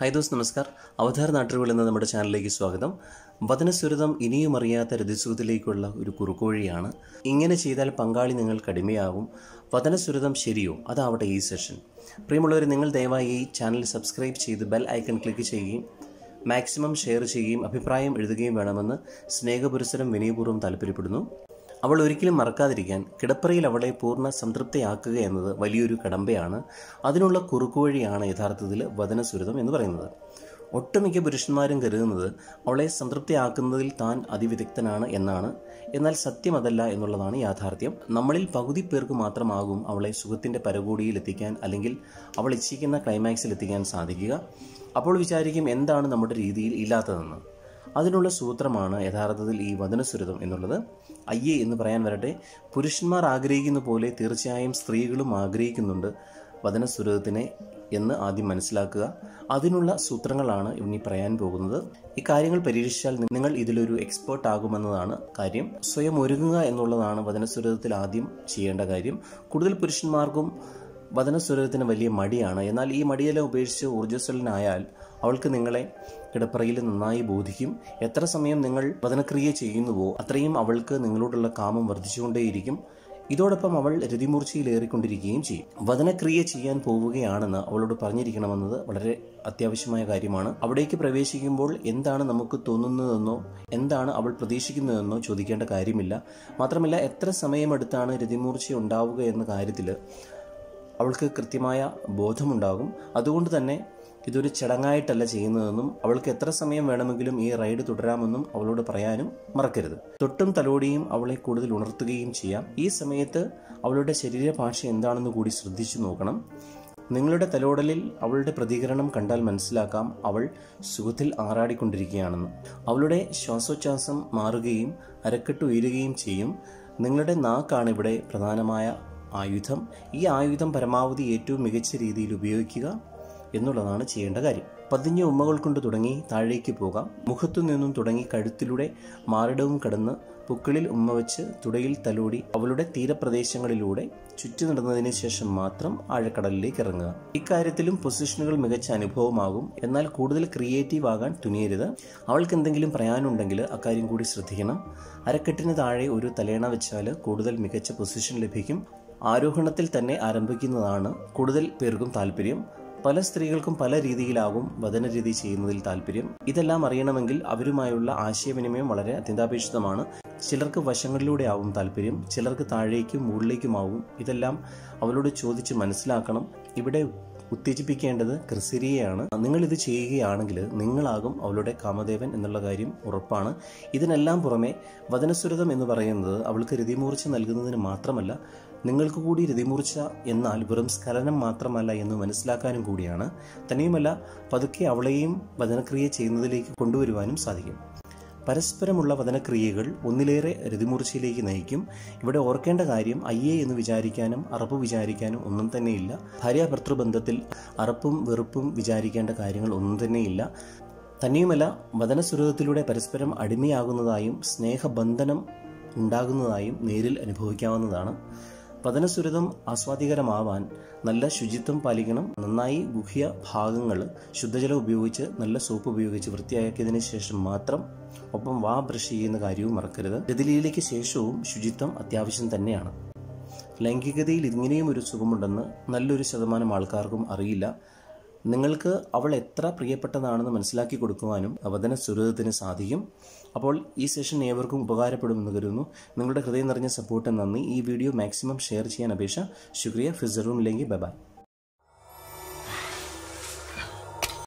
hi those നമസ്കാർ അവതാർ നാട്ടുകൾ എന്ന നമ്മുടെ ചാനലിലേക്ക് സ്വാഗതം വചനസുരതം ഇനിയും അറിയാത്ത രതിസുഖത്തിലേക്കുള്ള ഒരു കുറുക്കോഴിയാണ് ഇങ്ങനെ ചെയ്താൽ പങ്കാളി നിങ്ങൾക്ക് അടിമയാകും വചനസുരതം ശരിയോ അതാവട്ടെ ഈ സെഷൻ പ്രിയമുള്ളവർ നിങ്ങൾ ദയവായി ഈ ചാനൽ സബ്സ്ക്രൈബ് ചെയ്ത് ബെൽ ഐക്കൺ ക്ലിക്ക് ചെയ്യുകയും മാക്സിമം ഷെയർ ചെയ്യുകയും അഭിപ്രായം എഴുതുകയും വേണമെന്ന് സ്നേഹപുരസരം വിനയപൂർവ്വം താല്പര്യപ്പെടുന്നു അവൾ ഒരിക്കലും മറക്കാതിരിക്കാൻ കിടപ്പറയിൽ അവളെ പൂർണ്ണ സംതൃപ്തയാക്കുക എന്നത് വലിയൊരു കടമ്പയാണ് അതിനുള്ള കുറുക്കുവഴിയാണ് യഥാർത്ഥത്തിൽ വചനസുരതം എന്ന് പറയുന്നത് ഒട്ടുമിക്ക പുരുഷന്മാരും കരുതുന്നത് അവളെ സംതൃപ്തിയാക്കുന്നതിൽ താൻ അതിവിദഗ്ധനാണ് എന്നാണ് എന്നാൽ സത്യം അതല്ല എന്നുള്ളതാണ് യാഥാർത്ഥ്യം നമ്മളിൽ പകുതി പേർക്ക് മാത്രമാകും അവളെ സുഖത്തിൻ്റെ പരകോടിയിൽ എത്തിക്കാൻ അല്ലെങ്കിൽ അവൾ ഇച്ഛിക്കുന്ന ക്ലൈമാക്സിൽ എത്തിക്കാൻ സാധിക്കുക അപ്പോൾ വിചാരിക്കും എന്താണ് നമ്മുടെ രീതിയിൽ ഇല്ലാത്തതെന്ന് അതിനുള്ള സൂത്രമാണ് യഥാർത്ഥത്തിൽ ഈ വചനസുരതം എന്നുള്ളത് അയ്യേ എന്ന് പറയാൻ വരട്ടെ പുരുഷന്മാർ ആഗ്രഹിക്കുന്ന പോലെ തീർച്ചയായും സ്ത്രീകളും ആഗ്രഹിക്കുന്നുണ്ട് വചനസുരതത്തിനെ എന്ന് ആദ്യം മനസ്സിലാക്കുക അതിനുള്ള സൂത്രങ്ങളാണ് ഇനി പറയാൻ പോകുന്നത് ഈ കാര്യങ്ങൾ പരീക്ഷിച്ചാൽ നിങ്ങൾ ഇതിലൊരു എക്സ്പേർട്ട് ആകുമെന്നതാണ് കാര്യം സ്വയം ഒരുങ്ങുക എന്നുള്ളതാണ് വചനസുരതത്തിൽ ആദ്യം ചെയ്യേണ്ട കാര്യം കൂടുതൽ പുരുഷന്മാർക്കും വചനസ്വരത്തിന് വലിയ മടിയാണ് എന്നാൽ ഈ മടിയെല്ലാം ഉപേക്ഷിച്ച് ഊർജ്ജസ്വലനായാൽ അവൾക്ക് നിങ്ങളെ കിടപ്പറയിൽ നന്നായി ബോധിക്കും എത്ര സമയം നിങ്ങൾ വചനക്രിയ ചെയ്യുന്നുവോ അത്രയും അവൾക്ക് നിങ്ങളോടുള്ള കാമം വർദ്ധിച്ചുകൊണ്ടേയിരിക്കും ഇതോടൊപ്പം അവൾ രതിമൂർച്ചയിലേറിക്കൊണ്ടിരിക്കുകയും ചെയ്യും വചനക്രിയ ചെയ്യാൻ പോവുകയാണെന്ന് അവളോട് പറഞ്ഞിരിക്കണമെന്നത് വളരെ അത്യാവശ്യമായ കാര്യമാണ് അവിടേക്ക് പ്രവേശിക്കുമ്പോൾ എന്താണ് നമുക്ക് തോന്നുന്നതെന്നോ എന്താണ് അവൾ പ്രതീക്ഷിക്കുന്നതെന്നോ ചോദിക്കേണ്ട കാര്യമില്ല മാത്രമല്ല എത്ര സമയമെടുത്താണ് രതിമൂർച്ച ഉണ്ടാവുക എന്ന കാര്യത്തിൽ അവൾക്ക് കൃത്യമായ ബോധമുണ്ടാകും അതുകൊണ്ട് തന്നെ ഇതൊരു ചടങ്ങായിട്ടല്ല ചെയ്യുന്നതെന്നും അവൾക്ക് എത്ര സമയം വേണമെങ്കിലും ഈ റൈഡ് തുടരാമെന്നും അവളോട് പറയാനും മറക്കരുത് തൊട്ടും തലോടിയും അവളെ കൂടുതൽ ഉണർത്തുകയും ചെയ്യാം ഈ സമയത്ത് അവളുടെ ശരീരഭാഷ എന്താണെന്ന് കൂടി ശ്രദ്ധിച്ചു നോക്കണം നിങ്ങളുടെ തലോടലിൽ അവളുടെ പ്രതികരണം കണ്ടാൽ മനസ്സിലാക്കാം അവൾ സുഖത്തിൽ ആറാടിക്കൊണ്ടിരിക്കുകയാണെന്ന് അവളുടെ ശ്വാസോച്ഛ്വാസം മാറുകയും അരക്കെട്ട് ഉയരുകയും ചെയ്യും നിങ്ങളുടെ നാക്കാണ് ഇവിടെ പ്രധാനമായ ആയുധം ഈ ആയുധം പരമാവധി ഏറ്റവും മികച്ച രീതിയിൽ ഉപയോഗിക്കുക എന്നുള്ളതാണ് ചെയ്യേണ്ട കാര്യം പതിഞ്ഞ ഉമ്മകൾ കൊണ്ട് തുടങ്ങി താഴേക്ക് പോകാം മുഖത്തു നിന്നും തുടങ്ങി കഴുത്തിലൂടെ മാറിടവും കടന്ന് പുക്കിളിൽ ഉമ്മ വെച്ച് തുടയിൽ തലോടി അവളുടെ തീരപ്രദേശങ്ങളിലൂടെ ചുറ്റി നടന്നതിന് ശേഷം മാത്രം ആഴക്കടലിലേക്ക് ഇറങ്ങുക ഇക്കാര്യത്തിലും പൊസിഷനുകൾ മികച്ച അനുഭവമാകും എന്നാൽ കൂടുതൽ ക്രിയേറ്റീവ് ആകാൻ തുനിയരുത് അവൾക്ക് എന്തെങ്കിലും പറയാനുണ്ടെങ്കിൽ അക്കാര്യം കൂടി ശ്രദ്ധിക്കണം അരക്കെട്ടിന് താഴെ ഒരു തലേണ വെച്ചാൽ കൂടുതൽ മികച്ച പൊസിഷൻ ലഭിക്കും ആരോഹണത്തിൽ തന്നെ ആരംഭിക്കുന്നതാണ് കൂടുതൽ പേർക്കും താല്പര്യം പല സ്ത്രീകൾക്കും പല രീതിയിലാകും വചനരീതി ചെയ്യുന്നതിൽ താല്പര്യം ഇതെല്ലാം അറിയണമെങ്കിൽ അവരുമായുള്ള ആശയവിനിമയം വളരെ അത്യന്താപേക്ഷിതമാണ് ചിലർക്ക് വശങ്ങളിലൂടെ ആവും താല്പര്യം ചിലർക്ക് താഴേക്കും മുകളിലേക്കുമാവും ഇതെല്ലാം അവരോട് ചോദിച്ച് മനസ്സിലാക്കണം ഇവിടെ ഉത്തേജിപ്പിക്കേണ്ടത് ക്രിസിരിയയാണ് നിങ്ങൾ ഇത് ചെയ്യുകയാണെങ്കിൽ നിങ്ങളാകും അവളുടെ കാമദേവൻ എന്നുള്ള കാര്യം ഉറപ്പാണ് ഇതിനെല്ലാം പുറമെ വചനസുരതം എന്ന് പറയുന്നത് അവൾക്ക് രതിമൂർച്ച നൽകുന്നതിന് മാത്രമല്ല നിങ്ങൾക്ക് കൂടി രതിമൂർച്ച എന്നാൽ വെറും സ്ഖലനം മാത്രമല്ല എന്ന് മനസ്സിലാക്കാനും കൂടിയാണ് തന്നെയുമല്ല പതുക്കെ അവളെയും വചനക്രിയ ചെയ്യുന്നതിലേക്ക് കൊണ്ടുവരുവാനും സാധിക്കും പരസ്പരമുള്ള വചനക്രിയകൾ ഒന്നിലേറെ രതിമൂർച്ചയിലേക്ക് നയിക്കും ഇവിടെ ഓർക്കേണ്ട കാര്യം അയ്യേ എന്ന് വിചാരിക്കാനും അറപ്പ് വിചാരിക്കാനും ഒന്നും തന്നെയില്ല ഭാര്യാഭർത്തൃബന്ധത്തിൽ അറപ്പും വെറുപ്പും വിചാരിക്കേണ്ട കാര്യങ്ങൾ ഒന്നും തന്നെയില്ല തന്നെയുമല്ല വചനസുരതത്തിലൂടെ പരസ്പരം അടിമയാകുന്നതായും സ്നേഹബന്ധനം ഉണ്ടാകുന്നതായും നേരിൽ അനുഭവിക്കാവുന്നതാണ് പതനസുരതം ആസ്വാദികരമാവാൻ നല്ല ശുചിത്വം പാലിക്കണം നന്നായി ഗുഹ്യ ഭാഗങ്ങൾ ശുദ്ധജലം ഉപയോഗിച്ച് നല്ല സോപ്പ് ഉപയോഗിച്ച് വൃത്തിയാക്കിയതിനു ശേഷം മാത്രം ഒപ്പം വാ ബ്രഷ് ചെയ്യുന്ന കാര്യവും മറക്കരുത് രതിലീലയ്ക്ക് ശേഷവും ശുചിത്വം അത്യാവശ്യം തന്നെയാണ് ലൈംഗികതയിൽ ഇങ്ങനെയും ഒരു സുഖമുണ്ടെന്ന് നല്ലൊരു ശതമാനം ആൾക്കാർക്കും അറിയില്ല നിങ്ങൾക്ക് അവൾ എത്ര പ്രിയപ്പെട്ടതാണെന്ന് മനസ്സിലാക്കി കൊടുക്കുവാനും അവതന സുരതത്തിന് സാധിക്കും അപ്പോൾ ഈ സെഷൻ ഏവർക്കും ഉപകാരപ്പെടുമെന്ന് കരുതുന്നു നിങ്ങളുടെ ഹൃദയം നിറഞ്ഞ സപ്പോർട്ട് നന്ദി ഈ വീഡിയോ മാക്സിമം ഷെയർ ചെയ്യാൻ അപേക്ഷ ശുക്രിയ ഫിസറൂമില്ലെങ്കിൽ ബൈ ബൈ